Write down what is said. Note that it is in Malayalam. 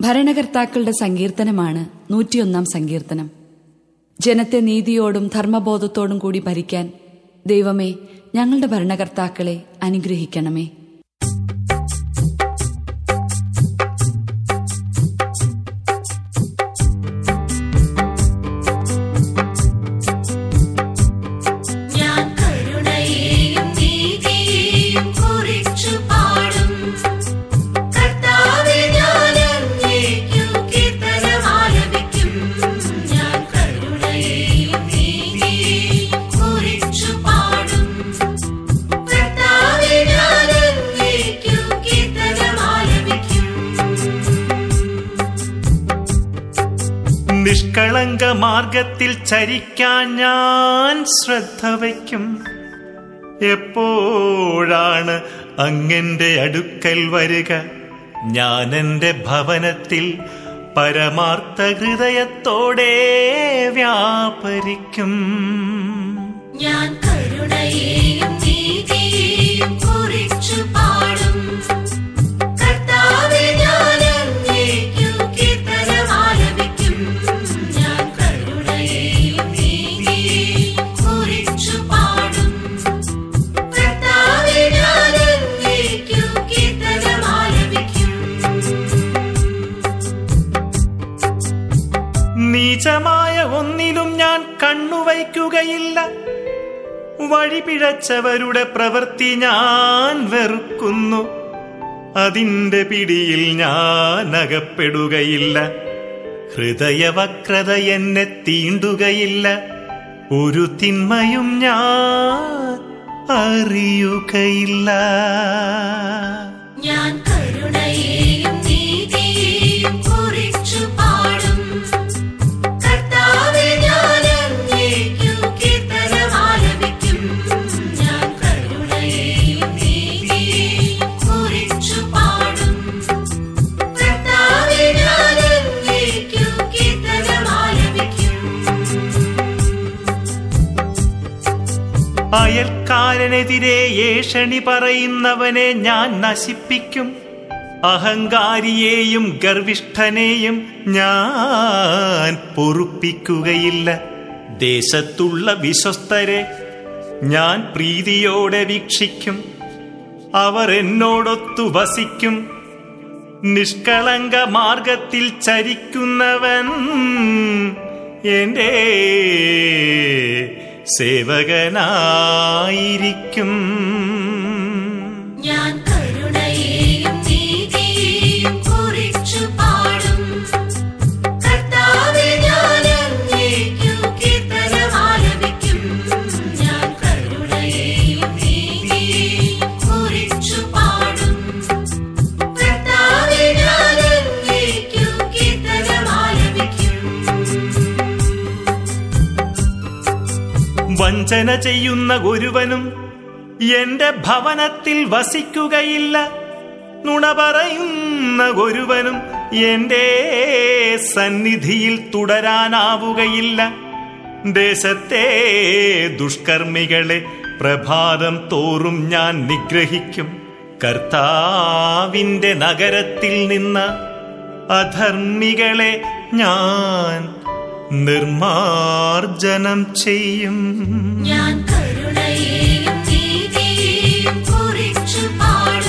ഭരണകർത്താക്കളുടെ സങ്കീർത്തനമാണ് നൂറ്റിയൊന്നാം സങ്കീർത്തനം ജനത്തെ നീതിയോടും ധർമ്മബോധത്തോടും കൂടി ഭരിക്കാൻ ദൈവമേ ഞങ്ങളുടെ ഭരണകർത്താക്കളെ അനുഗ്രഹിക്കണമേ ഞാൻ കരുണയെയും നീതിയെയും കുറിച്ചു പാടും കർത്താവേ ഞാൻ അങ്ങേക്കു കീർത്തനം ആലപിക്കും ഞാൻ കരുണയെയും നീതിയെയും കുറിച്ചു പാടും കർത്താവേ ഞാൻ അങ്ങേക്കു കീർത്തനം ആലപിക്കും നിഷ്കളങ്ക മാർഗത്തിൽ ചരിക്കാൻ ഞാൻ ശ്രദ്ധ വയ്ക്കും എപ്പോഴാണ് അങ്ങന്റെ അടുക്കൽ വരിക ഞാൻ എന്റെ ഭവനത്തിൽ പരമാർത്ഥ ഹൃദയത്തോടെ വ്യാപരിക്കും ഞാൻ കരുണയെയും നീതിയെയും കുറിച്ചു പാടും കർത്താവേ ഞാൻ അങ്ങേക്കു കീർത്തനം ആലപിക്കും ഞാൻ കരുണയെയും നീതിയെയും കുറിച്ചു പാടും കർത്താവേ ഞാൻ അങ്ങേക്കു കീർത്തനം ആലപിക്കും നീചമായ ഒന്നിലും ഞാൻ കണ്ണുവയ്ക്കുകയില്ല വഴിപിഴച്ചവരുടെ പ്രവൃത്തി ഞാൻ വെറുക്കുന്നു അതിന്റെ പിടിയിൽ ഞാൻ അകപ്പെടുകയില്ല ഹൃദയവക്രത എന്നെ തീണ്ടുകയില്ല ഒരു തിന്മയും ഞാൻ അറിയുകയില്ല ഞാൻ കരുണയെയും നീതിയെയും കുറിച്ചു പാടും കർത്താവേ ഞാൻ അങ്ങേക്കു കീർത്തനം ആലപിക്കും ഞാൻ കരുണയെയും നീതിയെയും കുറിച്ചു പാടും കർത്താവേ ഞാൻ അങ്ങേക്കു കീർത്തനം ആലപിക്കും അയൽക്കാരനെതിരെ ഏഷണി പറയുന്നവനെ ഞാൻ നശിപ്പിക്കും അഹങ്കാരിയെയും ഗർവിഷ്ഠനെയും ഞാൻ പൊറുപ്പിക്കുകയില്ല ദേശത്തുള്ള വിശ്വസ്തരെ ഞാൻ പ്രീതിയോടെ വീക്ഷിക്കും അവർ എന്നോടൊത്തു വസിക്കും നിഷ്കളങ്ക മാർഗത്തിൽ ചരിക്കുന്നവൻ എന്റെ സേവകനായിരിക്കും ഞാൻ കരുണയെയും നീതിയെയും കുറിച്ചു പാടും കർത്താവേ ഞാൻ അങ്ങേക്കു കീർത്തനം ആലപിക്കും ഞാൻ കരുണയെയും നീതിയെയും കുറിച്ചു പാടും കർത്താവേ ഞാൻ അങ്ങേക്കു കീർത്തനം ആലപിക്കും വഞ്ചന ചെയ്യുന്ന ഒരുവനും എന്റെ ഭവനത്തിൽ വസിക്കുകയില്ല നുണ പറയുന്ന ഒരുവനും എന്റെ സന്നിധിയിൽ തുടരാനാവുകയില്ല ദേശത്തെ ദുഷ്കർമ്മികളെ പ്രഭാതം തോറും ഞാൻ നിഗ്രഹിക്കും കർത്താവിന്റെ നഗരത്തിൽ നിന്ന് അധർമ്മികളെ ഞാൻ നിർമാർജനം ചെയ്യും ഞാൻ കരുണയെയും നീതിയെയും കുറിച്ചു പാടും